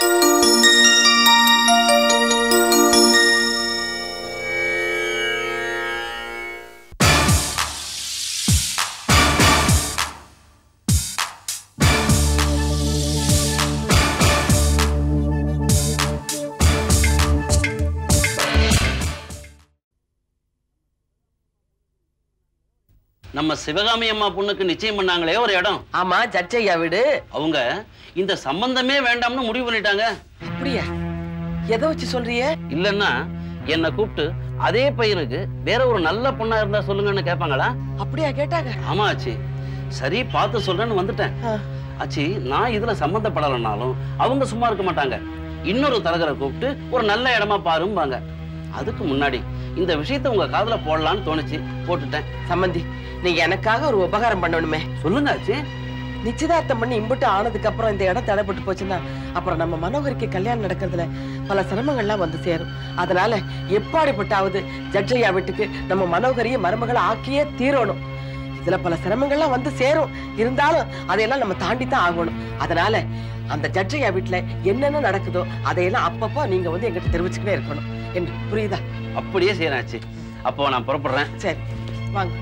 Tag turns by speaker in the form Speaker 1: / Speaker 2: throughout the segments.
Speaker 1: நம்ம சிவகாமி அம்மா பொண்ணுக்கு நிச்சயம் பண்ணாங்களே ஒரு இடம்
Speaker 2: ஆமா ஜட்ஜையா வீடு
Speaker 1: அவங்க இந்த சம்பந்தமே வேண்டாம்னு முடிவு பண்ணிட்டாங்க
Speaker 2: அப்படியா எதை வச்சு சொல்றிய
Speaker 1: இல்லைன்னா என்னை கூப்பிட்டு அதே பையனுக்கு வேற ஒரு நல்ல பொண்ணா இருந்தா சொல்லுங்கன்னு கேட்பாங்களா
Speaker 2: அப்படியா கேட்டாங்க
Speaker 1: ஆமா ஆச்சி சரி பார்த்து சொல்றேன்னு வந்துட்டேன்
Speaker 2: ஆ.
Speaker 1: ஆச்சி நான் இதுல சம்மந்தப்படலைனாலும் அவங்க சும்மா இருக்க மாட்டாங்க இன்னொரு தரகரை கூப்பிட்டு ஒரு நல்ல இடமா பாரும்பாங்க அதுக்கு முன்னாடி இந்த விஷயத்தை உங்க காதுல போடலான்னு தோணுச்சு போட்டுட்டேன்
Speaker 2: சம்மந்தி நீங்க எனக்காக ஒரு உபகாரம் பண்ணணுமே
Speaker 1: சொல்லுங்க ஆச்சி
Speaker 2: நிச்சயதார்த்தம் பண்ணி இம்புட்டு ஆனதுக்கு அப்புறம் இந்த இடம் தடைப்பட்டு போச்சுன்னா அப்புறம் நம்ம மனோகரிக்கு கல்யாணம் நடக்கிறதுல பல சிரமங்கள்லாம் வந்து சேரும் அதனால எப்பாடிப்பட்டாவது ஜட்ஜையா வீட்டுக்கு நம்ம மனோகரிய மருமகளை ஆக்கியே தீரணும் இதுல பல சிரமங்கள்லாம் வந்து சேரும் இருந்தாலும் அதையெல்லாம் நம்ம தாண்டி தான் ஆகணும் அதனால அந்த ஜட்ஜையா வீட்டுல என்னென்ன நடக்குதோ அதையெல்லாம் அப்பப்போ நீங்க வந்து எங்கிட்ட தெரிவிச்சுக்கிட்டே இருக்கணும் என்று புரியுதா
Speaker 1: அப்படியே செய்யறேன் ஆச்சி அப்போ நான் புறப்படுறேன்
Speaker 2: சரி வாங்க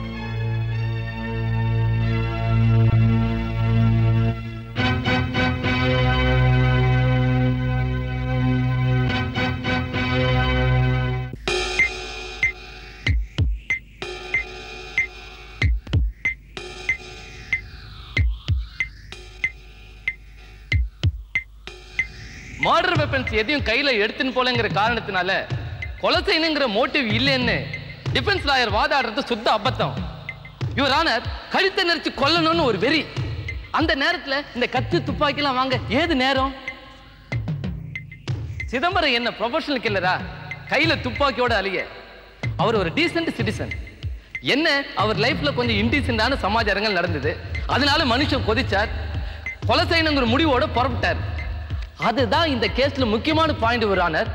Speaker 3: மர்டர் வெப்பன்ஸ் எதையும் கையில எடுத்துன்னு போலங்கிற காரணத்தினால கொலை செய்யணுங்கிற மோட்டிவ் இல்லைன்னு டிஃபென்ஸ் லாயர் வாதாடுறது சுத்த அபத்தம் யுவர் ஆனர் கழுத்தை நெரிச்சு கொல்லணும்னு ஒரு வெறி அந்த நேரத்துல இந்த கத்து துப்பாக்கிலாம் வாங்க ஏது நேரம் சிதம்பரம் என்ன ப்ரொஃபஷனல் கில்லரா கையில துப்பாக்கியோட அழிய அவர் ஒரு டீசென்ட் சிட்டிசன் என்ன அவர் லைஃப்ல கொஞ்சம் இன்டீசென்டான சமாச்சாரங்கள் நடந்தது அதனால மனுஷன் கொதிச்சார் கொலை செய்யணுங்கிற முடிவோட புறப்பட்டார் அதுதான் இந்த கேஸ்ல முக்கியமான பாயிண்ட் ஒரு ஆனர்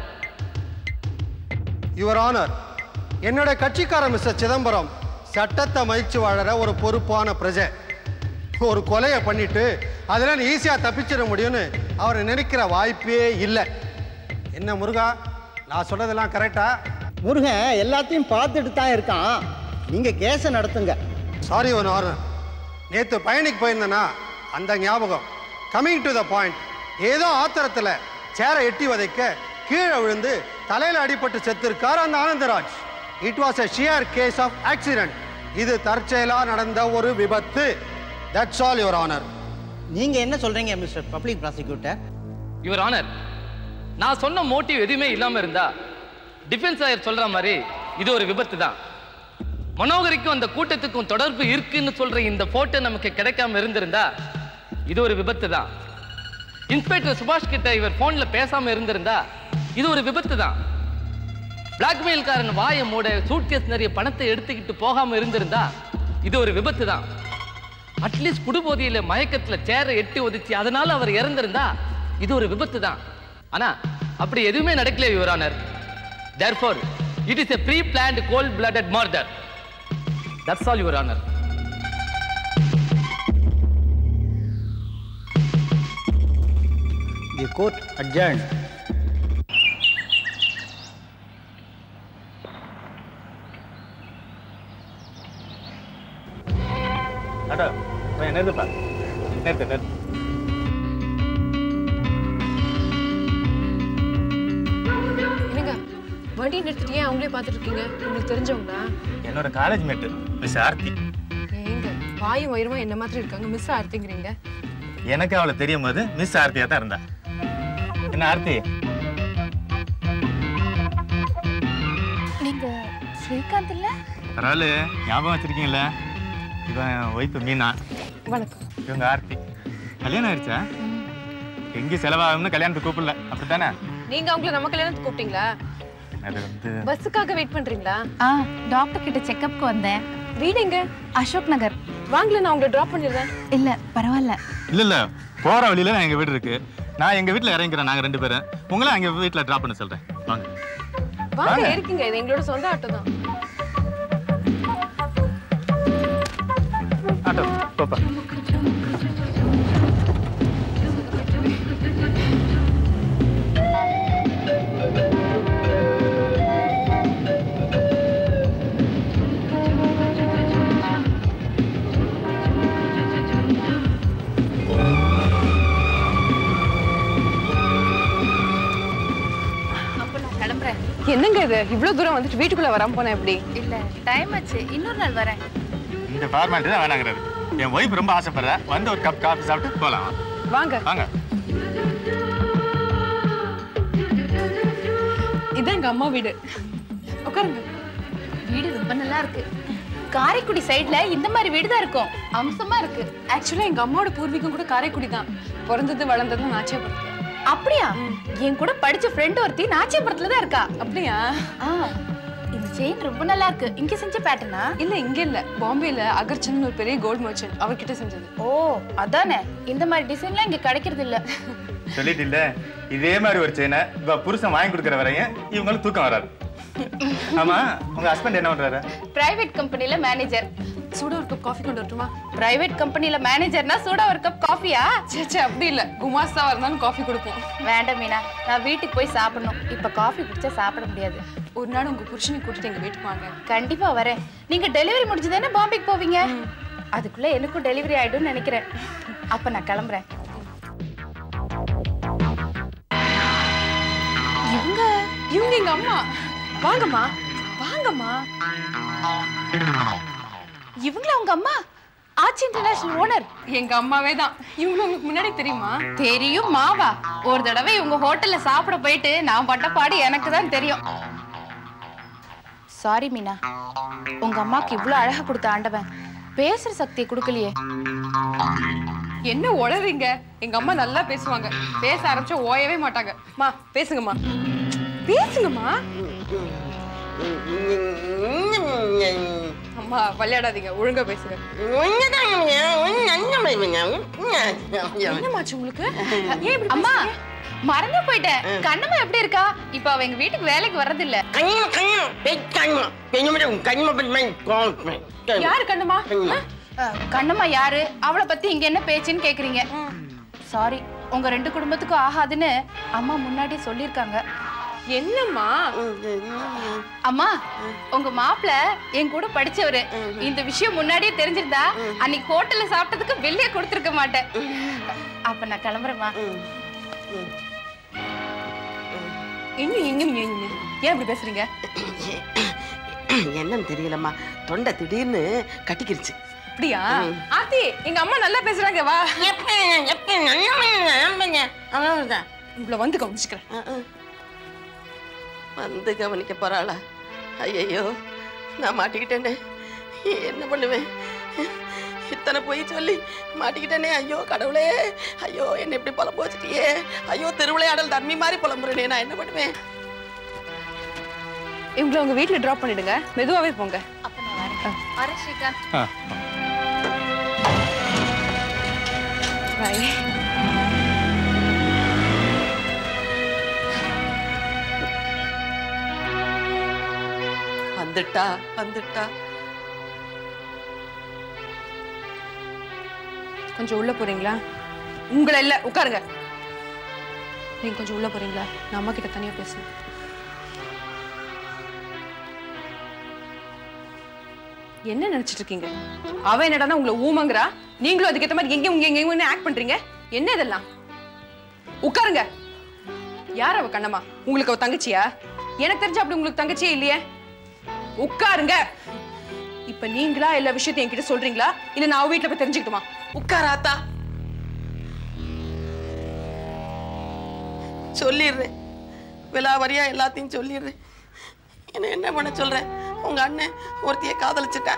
Speaker 4: யுவர் ஆனர் என்னோட கட்சிக்காரர் மிஸ்டர் சிதம்பரம் சட்டத்தை மதிச்சு வாழற ஒரு பொறுப்பான பிரஜை ஒரு கொலையை பண்ணிட்டு அதில் ஈஸியாக தப்பிச்சிட முடியும்னு அவர் நினைக்கிற வாய்ப்பே இல்லை என்ன முருகா நான் சொல்றதெல்லாம் கரெக்டா
Speaker 5: முருகன் எல்லாத்தையும் பார்த்துட்டு தான் இருக்கான் நீங்க கேஸை நடத்துங்க
Speaker 4: சாரி ஒன் ஆனர் நேற்று பயணிக்கு போயிருந்தேனா அந்த ஞாபகம் கமிங் டு த பாயிண்ட் ஏதோ ஆத்திரத்தில் சேரை எட்டி வதைக்க கீழே விழுந்து தலையில் அடிபட்டு செத்திருக்கார் அந்த Anandraj it was a sheer case of accident இது தற்செயலா நடந்த ஒரு விபத்து தட்ஸ் ஆல் யுவர் ஆனர்
Speaker 5: நீங்க என்ன சொல்றீங்க mister public prosecutor
Speaker 3: your honour நான் சொன்ன மோட்டிவ் எதுவுமே இல்லாம இருந்தா டிஃபென்ஸ் லாயர் சொல்ற மாதிரி இது ஒரு விபத்து தான் மனோகரிக்கும் அந்த கூட்டத்துக்கும் தொடர்பு இருக்குன்னு சொல்ற இந்த போட்டோ நமக்கு கிடைக்காம இருந்திருந்தா இது ஒரு விபத்து தான் இன்ஸ்பெக்டர் சுபாஷ் கிட்ட இவர் போன்ல பேசாம இருந்திருந்தா இது ஒரு விபத்து தான் பிளாக்மெயில்காரன் வாயை மூட சூட்கேஸ் நிறைய பணத்தை எடுத்துக்கிட்டு போகாம இருந்திருந்தா இது ஒரு விபத்து தான் அட்லீஸ்ட் குடுபோதியில மயக்கத்துல சேரை எட்டி ஒதிச்சு அதனால அவர் இறந்திருந்தா இது ஒரு விபத்து தான் ஆனா அப்படி எதுவுமே நடக்கல your honour therefore it is a pre planned cold blooded murder that's all your honour
Speaker 5: the court adjourn
Speaker 6: அடா நிறுத்துப்பா நிறுத்து நிறுத்து
Speaker 7: என்னங்க வண்டி நிறுத்திட்டு ஏன் அவங்களே பார்த்துட்டு இருக்கீங்க உங்களுக்கு தெரிஞ்சவங்களா
Speaker 6: என்னோட காலேஜ் மேட்டு மிஸ் ஆர்த்தி
Speaker 7: ஏங்க வாயும் வயிறுமா என்ன மாதிரி இருக்காங்க மிஸ் ஆர்த்திங்கிறீங்க
Speaker 6: எனக்கு அவளை தெரியும் போது மிஸ் ஆர்த்தியா தான் இருந்தா என்ன ஆர்த்தி
Speaker 8: நீங்க ஸ்ரீகாந்த் இல்ல
Speaker 6: பரவாயில்ல ஞாபகம் வச்சிருக்கீங்களா இவன் ஒய்ஃபு மீனா
Speaker 7: வணக்கம்
Speaker 6: இவங்க ஆர்த்தி கல்யாணம் ஆயிடுச்சா எங்கேயும் செலவாகும்னு கல்யாணத்துக்கு கூப்பிடல அப்படித்தானே
Speaker 7: நீங்க அவங்கள நம்ம கல்யாணத்துக்கு கூப்பிட்டீங்களா
Speaker 6: அது வந்து
Speaker 7: பஸ்ஸுக்காக வெயிட் பண்றீங்களா
Speaker 8: ஆ டாக்டர் கிட்ட செக்கப்க்கு வந்தேன்
Speaker 7: வீடு எங்க
Speaker 8: அசோக் நகர்
Speaker 7: வாங்கல நான் உங்களை டிராப் பண்ணிடுறேன்
Speaker 8: இல்ல பரவாயில்ல
Speaker 6: இல்ல இல்ல போற வழியில எங்க வீடு இருக்கு நான் எங்க வீட்ல இறங்கிக்கிறேன் நாங்க ரெண்டு பேரும் உங்களை அங்க வீட்ல டிராப் பண்ண சொல்றேன் வாங்க
Speaker 7: வாங்க
Speaker 6: வாங்க.
Speaker 7: இருக்கீங்க இது எங்களோட சொந்த ஆட்டோ தான்
Speaker 6: ஆட்டோ போப்பா
Speaker 7: என்னங்க இது இவ்வளவு தூரம் வந்துட்டு வீட்டுக்குள்ள வராம போனா எப்படி
Speaker 8: இல்ல டைம் ஆச்சு இன்னொரு நாள் வரேன்
Speaker 6: இந்த ஃபார்மாலிட்டி தான் வேணாங்கிறது என் ஒய்ஃப் ரொம்ப ஆசைப்படுறா வந்து ஒரு கப் காஃபி சாப்பிட்டு போகலாம்
Speaker 7: வாங்க
Speaker 6: வாங்க
Speaker 7: இதான் எங்க அம்மா வீடு உட்காருங்க
Speaker 8: வீடு ரொம்ப நல்லா இருக்கு காரைக்குடி சைடுல இந்த மாதிரி வீடு தான் இருக்கும் அம்சமா இருக்கு
Speaker 7: ஆக்சுவலா எங்க அம்மாவோட பூர்வீகம் கூட காரைக்குடி தான் பிறந்தது வளர்ந்தது நாச்சியாபுரத்துல
Speaker 8: அப்படியா என் கூட படிச்ச ஃப்ரெண்ட் ஒருத்தி நாச்சியபுரத்துல தான் இருக்கா
Speaker 7: அப்படியா
Speaker 8: ஆ, இந்த செயின் ரொம்ப நல்லா இருக்கு இங்க செஞ்ச பேட்டர்னா
Speaker 7: இல்ல இங்க இல்ல பாம்பேல அகர்ச்சந்த் ஒரு பெரிய கோல்ட் மர்ச்சன்ட் அவர்கிட்ட செஞ்சது
Speaker 8: ஓ அதானே இந்த மாதிரி டிசைன்லாம் இங்க கிடைக்கிறது இல்ல
Speaker 6: சொல்லிட்டு இல்ல இதே மாதிரி ஒரு செயினை இவ புருஷன் வாங்கி கொடுக்குற வரையும் இவங்களுக்கு தூக்கம் வராது ஆமா உங்க ஹஸ்பண்ட் என்ன பண்றாரு
Speaker 8: பிரைவேட் கம்பெனில மேனேஜர்
Speaker 7: சூடா ஒரு கப் காஃபி கொண்டு வரட்டுமா
Speaker 8: பிரைவேட் கம்பெனில மேனேஜர்னா சூடா ஒரு கப் காஃபியா
Speaker 7: சே சே அப்படி இல்ல குமாஸ்தா வரணும் காஃபி கொடுப்போம்
Speaker 8: வேண்டாம் மீனா நான் வீட்டுக்கு போய் சாப்பிடணும் இப்ப காஃபி குடிச்சா சாப்பிட முடியாது
Speaker 7: ஒரு நாள் உங்க புருஷனை கூட்டிட்டு எங்க வீட்டுக்கு வாங்க
Speaker 8: கண்டிப்பா வரேன் நீங்க டெலிவரி முடிஞ்சதானே பாம்பேக்கு போவீங்க அதுக்குள்ள எனக்கும் டெலிவரி ஆயிடும்னு நினைக்கிறேன் அப்ப நான் கிளம்புறேன்
Speaker 7: இவங்க இவங்க எங்க அம்மா வாங்கம்மா வாங்கம்மா
Speaker 8: இவங்களா உங்க அம்மா ஆச்சி இன்டர்நேஷனல் ஓனர்
Speaker 7: எங்க அம்மாவே தான் இவங்க உங்களுக்கு முன்னாடி தெரியுமா
Speaker 8: தெரியும் மாவா ஒரு தடவை இவங்க ஹோட்டல்ல சாப்பிட போயிட்டு நான் பட்ட பாடு எனக்கு தான் தெரியும் சாரி மீனா உங்க அம்மாக்கு இவ்ளோ அழகா கொடுத்த ஆண்டவன் பேசுற சக்தியை கொடுக்கலையே
Speaker 7: என்ன உளறீங்க எங்க அம்மா நல்லா பேசுவாங்க பேச ஆரம்பிச்சா ஓயவே மாட்டாங்க மா பேசுங்கம்மா பேசுங்கம்மா அம்மா விளையாடாதீங்க ஒழுங்கா பேசுங்க என்னமாச்சு உங்களுக்கு ஏன் இப்படி
Speaker 8: அம்மா மறந்து போயிட்டேன் கண்ணம்மா எப்படி இருக்கா இப்ப அவ எங்க வீட்டுக்கு வேலைக்கு வர்றதில்ல
Speaker 7: யாரு கண்ணுமா
Speaker 8: அஹ், கண்ணம்மா யாரு அவளை பத்தி இங்க என்ன பேச்சுன்னு கேக்குறீங்க சாரி உங்க ரெண்டு குடும்பத்துக்கும் ஆகாதுன்னு அம்மா முன்னாடி சொல்லிருக்காங்க
Speaker 7: என்னம்மா
Speaker 8: அம்மா உங்க மாப்பிள என் கூட படிச்சவரு இந்த விஷயம் முன்னாடியே தெரிஞ்சிருந்தா அன்னைக்கு ஹோட்டல்ல சாப்பிட்டதுக்கு வெளியே கொடுத்துருக்க மாட்டேன் அப்ப நான் கிளம்புறேம்மா
Speaker 7: எங்க எங்க நீங்க எங்க ஏன் இப்படி பேசுறீங்க
Speaker 2: என்னன்னு தெரியலம்மா தொண்டை திடீர்னு கட்டிக்கிருச்சு
Speaker 7: அப்படியா ஆத்தி எங்க அம்மா நல்லா பேசுறாங்க வா உங்களை வந்து கவனிச்சுக்கிறேன்
Speaker 2: வந்து கவனிக்க போறாளா ஐயையோ நான் மாட்டிக்கிட்டேனே என்ன பண்ணுவேன் இத்தனை போய் சொல்லி மாட்டிக்கிட்டேனே ஐயோ கடவுளே ஐயோ என்ன இப்படி புலம்பு வச்சுட்டியே ஐயோ திருவிளையாடல் தன்மை மாதிரி புலம்புறேனே நான் என்ன பண்ணுவேன்
Speaker 7: இவங்களை உங்க வீட்டுல டிராப் பண்ணிடுங்க மெதுவாவே போங்க
Speaker 8: அப்ப நான் வரேன் வரேன் ஸ்ரீகாந்த்
Speaker 6: ஆ
Speaker 7: பாய்
Speaker 2: வந்துட்டா வந்துட்டா
Speaker 7: கொஞ்சம் உள்ள போறீங்களா உங்களை இல்ல உட்காருங்க நீங்க கொஞ்சம் உள்ள போறீங்களா நான் அம்மா கிட்ட தனியா பேசணும் என்ன நினைச்சிட்டு இருக்கீங்க அவ என்னடா உங்களை ஊமங்கிறா நீங்களும் அதுக்கேத்த மாதிரி எங்க உங்க எங்க ஆக்ட் பண்றீங்க என்ன இதெல்லாம் உட்காருங்க யார் அவ கண்ணம்மா உங்களுக்கு அவ தங்கச்சியா எனக்கு தெரிஞ்ச அப்படி உங்களுக்கு தங்கச்சியே இல்லையே உட்காருங்க இப்ப நீங்களா எல்லா விஷயத்தையும் என்கிட்ட சொல்றீங்களா இல்ல நான் அவ வீட்டுல போய் தெரிஞ்சுக்கிட்டுமா
Speaker 2: உட்காராத்தா சொல்லிடுறேன் விலாவரியா எல்லாத்தையும் சொல்லிடுறேன் என்ன என்ன பண்ண சொல்றேன் உங்க அண்ணன் ஒருத்திய காதலிச்சுட்டேன்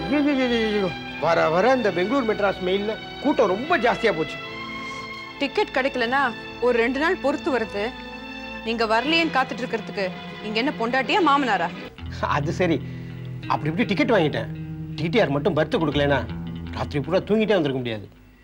Speaker 9: ஐயோ வர வர இந்த பெங்களூர் மெட்ராஸ் மெயில்ல கூட்டம் ரொம்ப ஜாஸ்தியா போச்சு
Speaker 7: டிக்கெட் கிடைக்கலனா ஒரு ரெண்டு நாள் பொறுத்து வருது நீங்க வரலையேன்னு காத்துட்டு இருக்கிறதுக்கு இங்க என்ன பொண்டாட்டியா மாமனாரா
Speaker 9: அது சரி அப்படி இப்படி டிக்கெட் வாங்கிட்டேன் டிடிஆர் மட்டும் பர்த் கொடுக்கலனா ராத்திரி பூரா தூங்கிட்டே வந்திருக்க முடியாது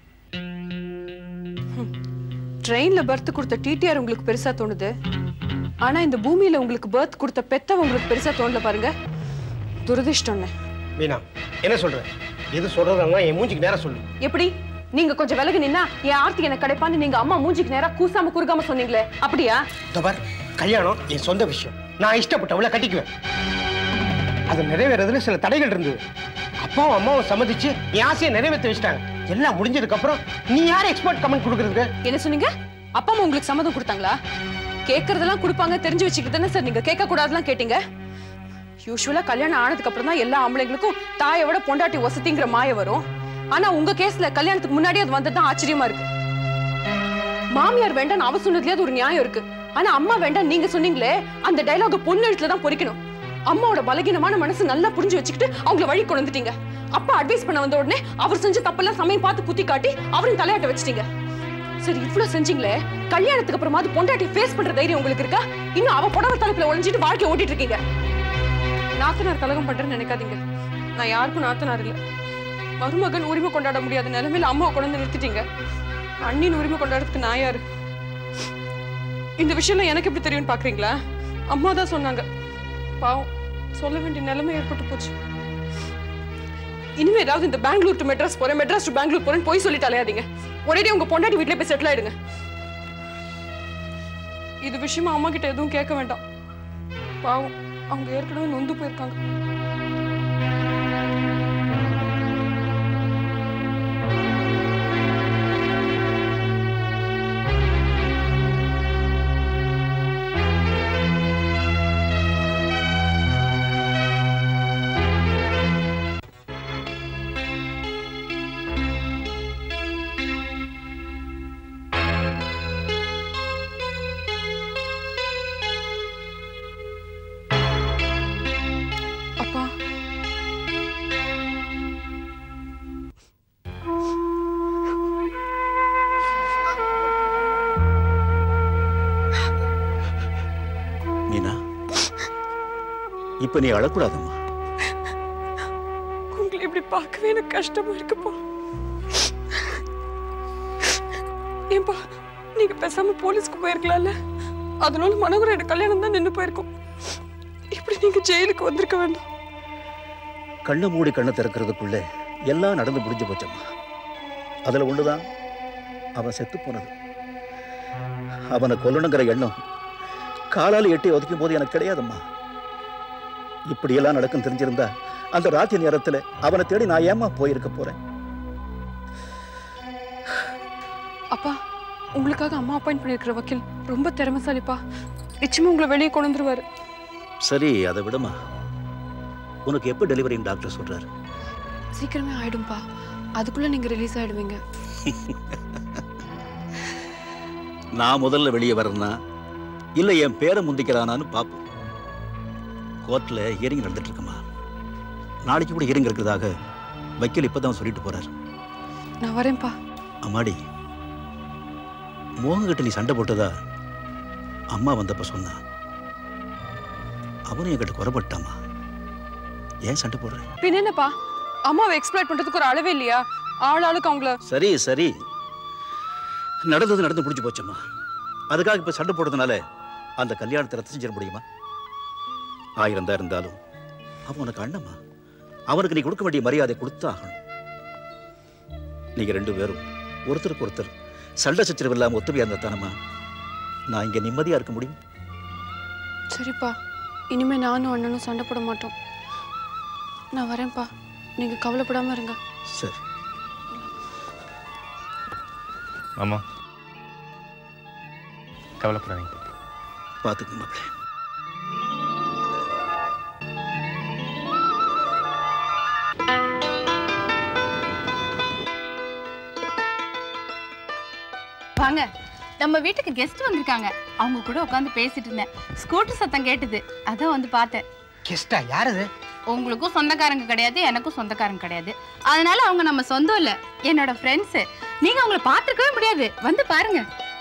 Speaker 7: ட்ரெயின்ல பர்த் கொடுத்த டிடிஆர் உங்களுக்கு பெருசா தோணுது ஆனா இந்த பூமியில உங்களுக்கு பர்த் கொடுத்த பெத்தவ உங்களுக்கு பெருசா தோணல பாருங்க துரதிர்ஷ்டம்னு
Speaker 9: மீனா என்ன சொல்ற எது சொல்றதா என் மூஞ்சிக்கு நேரம் சொல்லு
Speaker 7: எப்படி நீங்க கொஞ்சம் விலகி நின்னா என் ஆர்த்தி எனக்கு கிடைப்பான்னு நீங்க அம்மா மூஞ்சிக்கு நேரா கூசாம குறுகாம சொன்னீங்களே அப்படியா
Speaker 9: தபார் கல்யாணம் என் சொந்த விஷயம் நான் இஷ்டப்பட்டவளை கட்டிக்குவேன் அது நிறைவேறதுல சில தடைகள் இருந்தது அப்பாவும் அம்மாவும் சம்மதிச்சு என் ஆசையை நிறைவேற்றி வச்சிட்டாங்க எல்லாம் முடிஞ்சதுக்கு அப்புறம் நீ யார் எக்ஸ்பர்ட் கமெண்ட் கொடுக்கறதுக்கு
Speaker 7: என்ன சொன்னீங்க அப்பா அம்மா உங்களுக்கு சம்மதம் கொடுத்தாங்களா கேட்கறதெல்லாம் கொடுப்பாங்க தெரிஞ்சு வச்சுக்கிட்டு தானே சார் நீங்க கேட்க கூடாதுலாம் கேட்டீங்க யூஸ்வலா கல்யாணம் ஆனதுக்கு அப்புறம் தான் எல்லா ஆம்பளைங்களுக்கும் தாயை விட பொண்டாட்டி வசதிங்கிற மாய வரும் ஆனா உங்க கேஸ்ல கல்யாணத்துக்கு முன்னாடி அது வந்தது தான் ஆச்சரியமா இருக்கு மாமியார் வேண்டாம் அவ சொன்னதுலயே அது ஒரு நியாயம் இருக்கு ஆனா அம்மா வேண்டாம் நீங்க சொன்னீங்களே அந்த டைலாக பொண்ணு எழுத்துல தான் பொறிக்கணும் அம்மாவோட பலகீனமான மனசு நல்லா புரிஞ்சு வச்சுக்கிட்டு அவங்கள வழி கொண்டு வந்துட்டீங்க அப்பா அட்வைஸ் பண்ண வந்த உடனே அவர் செஞ்ச தப்பெல்லாம் சமயம் பார்த்து குத்தி காட்டி அவரையும் தலையாட்ட வச்சிட்டீங்க சரி இவ்ளோ செஞ்சீங்களே கல்யாணத்துக்கு அப்புறமா அது பொண்டாட்டி ஃபேஸ் பண்ற தைரியம் உங்களுக்கு இருக்கா இன்னும் அவ புடவை தலைப்புல ஒளிஞ்சிட்டு வாழ்க்கை ஓட்டிட்டு இருக்கீங்க நாத்தனார் கலகம் பண்றேன்னு நினைக்காதீங்க நான் யாருக்கும் நாத்தனார் இல்ல மருமகன் உரிமை கொண்டாட முடியாத நிலைமையில அம்மாவை கொண்டு வந்து நிறுத்திட்டீங்க அண்ணின் உரிமை கொண்டாடுறதுக்கு நான் யாரு இந்த விஷயம்லாம் எனக்கு எப்படி தெரியும்னு பாக்குறீங்களா அம்மா தான் சொன்னாங்க பாவம் சொல்ல வேண்டிய நிலைமை ஏற்பட்டு போச்சு இனிமே ஏதாவது இந்த பெங்களூர் டு மெட்ராஸ் போறேன் மெட்ராஸ் டு பெங்களூர் போறேன்னு போய் சொல்லிட்டு அலையாதீங்க ஒரேடி உங்க பொண்டாட்டி வீட்லயே போய் செட்டில் ஆயிடுங்க இது விஷயமா அம்மா கிட்ட எதுவும் கேட்க வேண்டாம் பாவம் அவங்க ஏற்கனவே நொந்து போயிருக்காங்க அப்பா
Speaker 10: மீனா இப்ப நீ அழக்கூடாதம்மா
Speaker 7: உங்களை இப்படி பார்க்கவே எனக்கு கஷ்டமா இருக்குப்பா ஏன்பா நீங்க பேசாம போலீஸ்க்கு போயிருக்கலாம்ல அதனால மனோகரோட கல்யாணம் தான் நின்னு போயிருக்கும் இப்படி நீங்க ஜெயிலுக்கு வந்திருக்க வேண்டாம்
Speaker 10: கண்ணை மூடி கண்ணை திறக்கிறதுக்குள்ள எல்லாம் நடந்து முடிஞ்சு போச்சம்மா அதுல ஒண்ணுதான் அவன் செத்து போனது அவனை கொல்லணுங்கிற எண்ணம் காலால் எட்டி ஒதுக்கும் போது எனக்கு கிடையாதம்மா இப்படியெல்லாம் நடக்கும் தெரிஞ்சிருந்தா அந்த ராத்திரி நேரத்துல அவனை தேடி நான் ஏமா போயிருக்க போறேன்
Speaker 7: அப்பா உங்களுக்காக அம்மா அப்பாயிண்ட் பண்ணிருக்கிற வக்கீல் ரொம்ப திறமைசாலிப்பா நிச்சயமா உங்களை வெளியே கொண்டு வந்துருவாரு
Speaker 10: சரி அதை விடுமா உனக்கு எப்போ டெலிவரின்னு டாக்டர் சொல்றாரு
Speaker 7: சீக்கிரமே ஆயிடும்பா அதுக்குள்ள நீங்க ரிலீஸ் ஆயிடுவீங்க
Speaker 10: நான் முதல்ல வெளியே வரேன்னா இல்லை என் பேரை முந்திக்கிறானான்னு பார்ப்போம் கோர்ட்டில் ஹியரிங் நடந்துட்டு இருக்குமா நாளைக்கு கூட ஹியரிங் இருக்கிறதாக வக்கீல் இப்போ தான் சொல்லிட்டு போறாரு
Speaker 7: நான் வரேன்ப்பா
Speaker 10: அம்மாடி மோகங்கிட்ட நீ சண்டை போட்டதா அம்மா வந்தப்ப சொன்னா அவனும் என்கிட்ட குறைபட்டாமா ஏன் சண்டை போடுற
Speaker 7: பின்ன என்னப்பா அம்மாவை எக்ஸ்பிளைட் பண்றதுக்கு ஒரு அளவே இல்லையா ஆள் ஆளுக்கு அவங்கள
Speaker 10: சரி சரி நடந்தது நடந்து முடிஞ்சு போச்சம்மா அதுக்காக இப்ப சண்டை போடுறதுனால அந்த கல்யாணத்தை ரத்து செஞ்சிட முடியுமா ஆயிரம் தான் இருந்தாலும் அவன் உனக்கு அண்ணம்மா அவனுக்கு நீ கொடுக்க வேண்டிய மரியாதை கொடுத்து ஆகணும் நீங்க ரெண்டு பேரும் ஒருத்தருக்கு ஒருத்தர் சண்டை சச்சரவு இல்லாம ஒத்துமையா இருந்தா தானம்மா நான் இங்க நிம்மதியா இருக்க முடியும்
Speaker 7: சரிப்பா இனிமே நானும் அண்ணனும் சண்டை போட மாட்டோம் நான் வரேன்ப்பா நீங்க கவலைப்படாம இருங்க
Speaker 10: சரி
Speaker 6: ஆமா கவலைப்படாதீங்க
Speaker 10: பார்த்துக்கங்க மாப்பிள்ளை
Speaker 8: வாங்க நம்ம வீட்டுக்கு கெஸ்ட் வந்திருக்காங்க அவங்க கூட உட்காந்து பேசிட்டு இருந்தேன் ஸ்கூட்டர் சத்தம் கேட்டது அதான் வந்து பார்த்தேன்
Speaker 9: கெஸ்டா யார் அது
Speaker 8: உங்களுக்கும் சொந்தக்காரங்க கிடையாது எனக்கும் சொந்தக்காரங்க கிடையாது அதனால அவங்க நம்ம சொந்தம் இல்ல என்னோட ஃப்ரெண்ட்ஸ் நீங்க அவங்கள பார்த்துருக்கவே முடியாது வந்து பாருங்க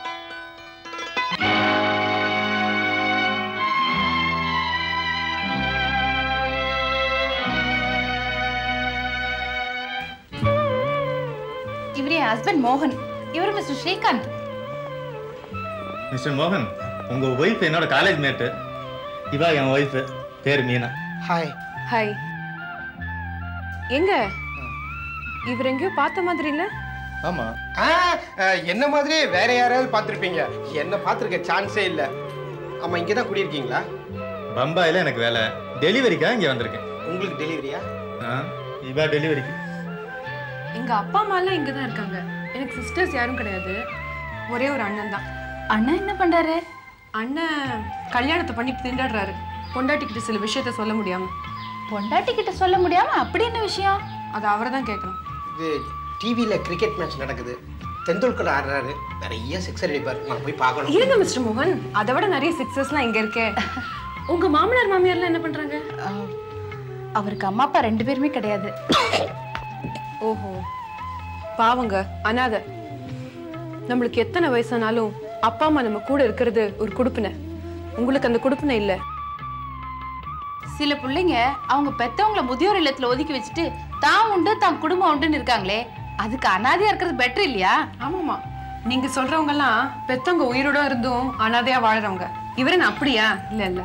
Speaker 8: இவர் என் ஹஸ்பண்ட் மோகன் இவர் மிஸ்டர் ஸ்ரீகாந்த்
Speaker 6: மிஸ்டர் மோகன் உங்க ஒய்ஃப் என்னோட காலேஜ் மேட்டு இவா என் ஒய்ஃப் பேர் மீனா
Speaker 9: ஹாய்
Speaker 7: ஹாய் எங்க இவர் எங்கேயோ பார்த்த மாதிரி இல்ல
Speaker 6: ஆமா
Speaker 9: ஆ அஹ், என்ன மாதிரியே வேற யாராவது பார்த்துருப்பீங்க என்ன பார்த்துருக்க சான்ஸே இல்லை ஆமா இங்கே தான் குடியிருக்கீங்களா
Speaker 6: பம்பாயில எனக்கு வேலை டெலிவரிக்காக இங்க வந்திருக்கேன்
Speaker 9: உங்களுக்கு டெலிவரியா
Speaker 6: ஆ, இவா டெலிவரிக்கு
Speaker 7: எங்க அப்பா அம்மா எல்லாம் இங்க தான் இருக்காங்க எனக்கு சிஸ்டர்ஸ் யாரும் கிடையாது ஒரே ஒரு அண்ணன் தான்
Speaker 8: அண்ணா என்ன பண்றாரு
Speaker 7: அண்ணன் கல்யாணத்தை பண்ணி திண்டாடுறாரு பொண்டாட்டிக்கிட்ட சில விஷயத்த சொல்ல முடியாம
Speaker 8: பொண்டாட்டி கிட்ட சொல்ல முடியாம அப்படி என்ன விஷயம்
Speaker 7: அது அவரை தான் கேட்கணும்
Speaker 9: இது டிவியில் கிரிக்கெட் மேட்ச் நடக்குது தெண்டுல்கர் ஆடுறாரு நிறைய சிக்ஸர் அடிப்பார் நான் போய் பார்க்கணும்
Speaker 7: இருங்க மிஸ்டர் மோகன் அதை விட நிறைய சிக்ஸஸ்லாம் இங்க இருக்கே உங்க மாமனார் மாமியார்லாம் என்ன பண்றாங்க
Speaker 8: ஆஹ், அவருக்கு அம்மா அப்பா ரெண்டு பேருமே கிடையாது
Speaker 7: ஓஹோ பாவங்க அனாதை நம்மளுக்கு எத்தனை வயசானாலும் அப்பா அம்மா நம்ம கூட இருக்கிறது ஒரு குடுப்பினை உங்களுக்கு அந்த குடுப்பினை இல்ல
Speaker 8: சில பிள்ளைங்க அவங்க பெத்தவங்கள முதியோர் இல்லத்துல ஒதுக்கி வச்சுட்டு தான் உண்டு தான் குடும்பம் உண்டுன்னு இருக்காங்களே அதுக்கு அனாதையா இருக்கிறது பெட்டர் இல்லையா
Speaker 7: ஆமாமா நீங்க சொல்றவங்க எல்லாம் பெத்தவங்க உயிரோட இருந்தும் அனாதையா வாழறவங்க இவரே நான் அப்படியா இல்ல இல்ல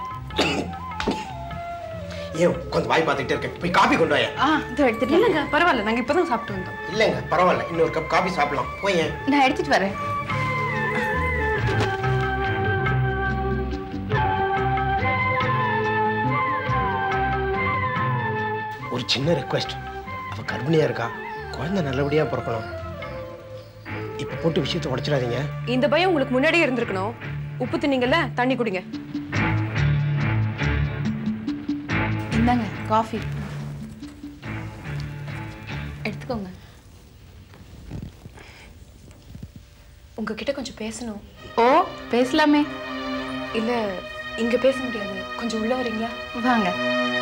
Speaker 9: ஏன் கொஞ்சம் வாய் பார்த்துக்கிட்டே இருக்கேன் போய் காபி கொண்டு வாயேன்
Speaker 8: ஆ இதோ எடுத்துட்டு
Speaker 7: இல்லைங்க பரவாயில்ல நாங்க இப்பதான் சாப்பிட்டு வந்தோம்
Speaker 9: இல்லைங்க பரவாயில்ல இன்னொரு கப் காபி சாப்பிடலாம் போய் ஏன்
Speaker 8: நான் எடுத்துட்டு வரேன்
Speaker 9: ஒரு சின்ன ரெக்வெஸ்ட் அவ கர்ப்பிணியா இருக்கா குழந்தை நல்லபடியா பிறக்கணும் இப்ப போட்டு விஷயத்தை உடைச்சிடாதீங்க
Speaker 7: இந்த பயம் உங்களுக்கு முன்னாடியே இருந்திருக்கணும் உப்பு தின்னீங்கல்ல தண்ணி குடிங்க
Speaker 8: இந்தாங்க காஃபி எடுத்துக்கோங்க
Speaker 7: உங்ககிட்ட கொஞ்சம் பேசணும்
Speaker 8: ஓ பேசலாமே
Speaker 7: இல்ல இங்க பேச முடியாது கொஞ்சம் உள்ள வரீங்களா
Speaker 8: வாங்க